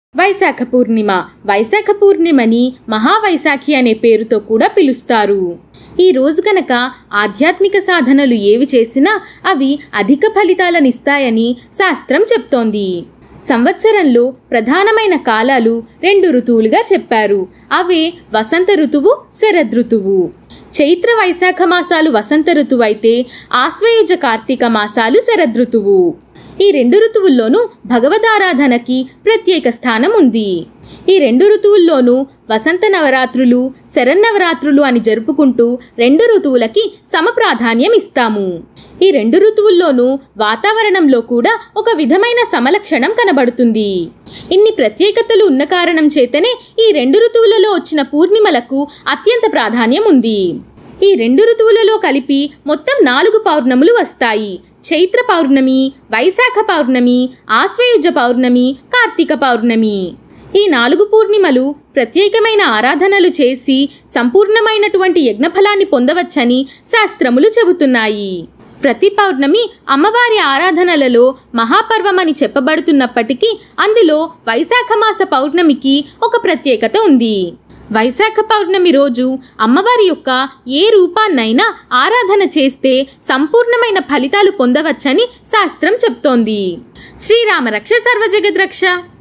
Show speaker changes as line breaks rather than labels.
వైశాఖ పూర్ణిమ వైశాఖ పూర్ణిమని మహావైశాఖి అనే పేరుతో కూడా పిలుస్తారు ఈ రోజు కనుక ఆధ్యాత్మిక సాధనలు ఏవి చేసినా అవి అధిక ఫలితాలనిస్తాయని శాస్త్రం చెప్తోంది సంవత్సరంలో ప్రధానమైన కాలాలు రెండు ఋతువులుగా చెప్పారు అవే వసంత ఋతువు శరదృతువు చైత్ర వైశాఖ మాసాలు వసంత ఋతువు అయితే ఆశ్వయుజ కార్తీక మాసాలు శరదృతువు ఈ రెండు ఋతువుల్లోనూ భగవదారాధనకి ప్రత్యేక స్థానం ఉంది ఈ రెండు ఋతువుల్లోనూ వసంత నవరాత్రులు శరన్నవరాత్రులు అని జరుపుకుంటూ రెండు ఋతువులకి సమప్రాధాన్యం ఇస్తాము ఈ రెండు ఋతువుల్లోనూ వాతావరణంలో కూడా ఒక విధమైన సమలక్షణం కనబడుతుంది ఇన్ని ప్రత్యేకతలు ఉన్న కారణం చేతనే ఈ రెండు ఋతువులలో వచ్చిన పూర్ణిమలకు అత్యంత ప్రాధాన్యం ఉంది ఈ రెండు ఋతువులలో కలిపి మొత్తం నాలుగు పౌర్ణములు వస్తాయి చైత్ర పౌర్ణమి వైశాఖ పౌర్ణమి ఆశ్వయుజ పౌర్ణమి కార్తీక పౌర్ణమి ఈ నాలుగు పూర్ణిమలు ప్రత్యేకమైన ఆరాధనలు చేసి సంపూర్ణమైనటువంటి యజ్ఞఫలాన్ని పొందవచ్చని శాస్త్రములు చెబుతున్నాయి ప్రతి పౌర్ణమి అమ్మవారి ఆరాధనలలో మహాపర్వమని చెప్పబడుతున్నప్పటికీ అందులో వైశాఖ మాస పౌర్ణమికి ఒక ప్రత్యేకత ఉంది వైశాఖ పౌర్ణమి రోజు అమ్మవారి యొక్క ఏ రూపాన్నైనా ఆరాధన చేస్తే సంపూర్ణమైన ఫలితాలు పొందవచ్చని శాస్త్రం చెప్తోంది శ్రీరామ రక్ష సర్వజగద్రక్ష